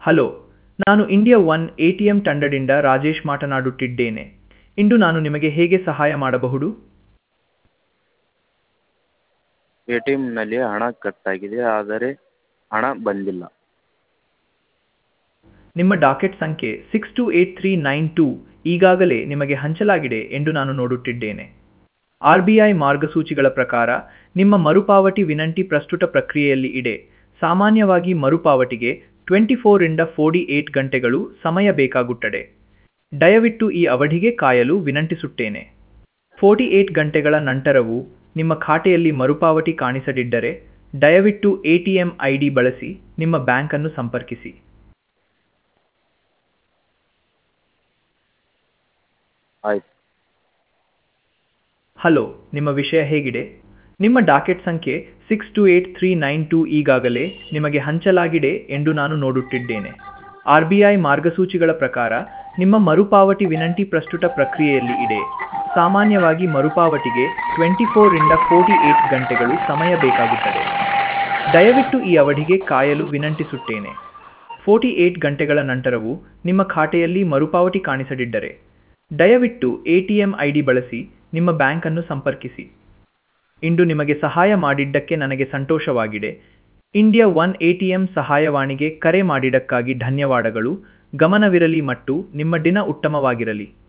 hello ನಾನು India one A T M ತಂಡದಿಂದ ರಾಜೇಶ್ ಮಾತನಾಡುತ್ತಿದ್ದೇನೆ ಇಂದು ನಾನು ನಿಮಗೆ ಹೇಗೆ ಸಹಾಯ ಮಾಡಬಹುದು ಎ ಟಿ ಎಮ್ನಲ್ಲಿ ಹಣ ಕಟ್ಟಾಗಿದೆ ಆದರೆ ಹಣ ಬಂದಿಲ್ಲ ನಿಮ್ಮ ಡಾಕೆಟ್ ಸಂಖ್ಯೆ six two eight three nine two ಈಗಾಗಲೇ ನಿಮಗೆ ಹಂಚಲಾಗಿದೆ ಎಂದು ನಾನು ನೋಡುತ್ತಿದ್ದೇನೆ ಆರ್ ಬಿ ಐ ಮಾರ್ಗಸೂಚಿಗಳ ಪ್ರಕಾರ ನಿಮ್ಮ ಮರುಪಾವತಿ ವಿನಂತಿ ಪ್ರಸ್ತುತ ಪ್ರಕ್ರಿಯೆಯಲ್ಲಿ ಇದೆ ಸಾಮಾನ್ಯವಾಗಿ ಮರುಪಾವತಿಗೆ ಟ್ವೆಂಟಿ ಫೋರಿಂದ ಫೋರ್ಟಿ ಏಟ್ ಗಂಟೆಗಳು ಸಮಯ ಬೇಕಾಗುತ್ತದೆ ದಯವಿಟ್ಟು ಈ ಅವಧಿಗೆ ಕಾಯಲು ವಿನಂತಿಸುತ್ತೇನೆ ಫೋರ್ಟಿ ಏಟ್ ಗಂಟೆಗಳ ನಂತರವೂ ನಿಮ್ಮ ಖಾತೆಯಲ್ಲಿ ಮರುಪಾವತಿ ಕಾಣಿಸದಿದ್ದರೆ ದಯವಿಟ್ಟು A T M I D ಬಳಸಿ ನಿಮ್ಮ ಬ್ಯಾಂಕನ್ನು ಸಂಪರ್ಕಿಸಿ ಆಯ್ತು ಹಲೋ ನಿಮ್ಮ ವಿಷಯ ಹೇಗಿದೆ ನಿಮ್ಮ ಡಾಕೆಟ್ ಸಂಖ್ಯೆ six two eight three nine two ಈಗಾಗಲೇ ನಿಮಗೆ ಹಂಚಲಾಗಿದೆ ಎಂದು ನಾನು ನೋಡುತ್ತಿದ್ದೇನೆ ಆರ್ ಬಿ ಐ ಮಾರ್ಗಸೂಚಿಗಳ ಪ್ರಕಾರ ನಿಮ್ಮ ಮರುಪಾವತಿ ವಿನಂತಿ ಪ್ರಸ್ತುತ ಪ್ರಕ್ರಿಯೆಯಲ್ಲಿ ಇದೆ ಸಾಮಾನ್ಯವಾಗಿ ಮರುಪಾವತಿಗೆ ಟ್ವೆಂಟಿ ಫೋರಿಂದ ಫೋರ್ಟಿ ಏಟ್ ಗಂಟೆಗಳು ಸಮಯ ಬೇಕಾಗುತ್ತದೆ ದಯವಿಟ್ಟು ಈ ಅವಧಿಗೆ ಕಾಯಲು ವಿನಂತಿಸುತ್ತೇನೆ ಫೋರ್ಟಿ ಏಟ್ ಗಂಟೆಗಳ ನಂತರವೂ ನಿಮ್ಮ ಖಾತೆಯಲ್ಲಿ ಮರುಪಾವತಿ ಕಾಣಿಸದಿದ್ದರೆ ದಯವಿಟ್ಟು A T M I D ಬಳಸಿ ನಿಮ್ಮ ಬ್ಯಾಂಕನ್ನು ಸಂಪರ್ಕಿಸಿ ಇಂದು ನಿಮಗೆ ಸಹಾಯ ಮಾಡಿದ್ದಕ್ಕೆ ನನಗೆ ಸಂತೋಷವಾಗಿದೆ India one A T M ಸಹಾಯವಾಣಿಗೆ ಕರೆ ಮಾಡಿದ್ದಕ್ಕಾಗಿ ಧನ್ಯವಾದಗಳು ಗಮನವಿರಲಿ ಮತ್ತು ನಿಮ್ಮ ದಿನ ಉತ್ತಮವಾಗಿರಲಿ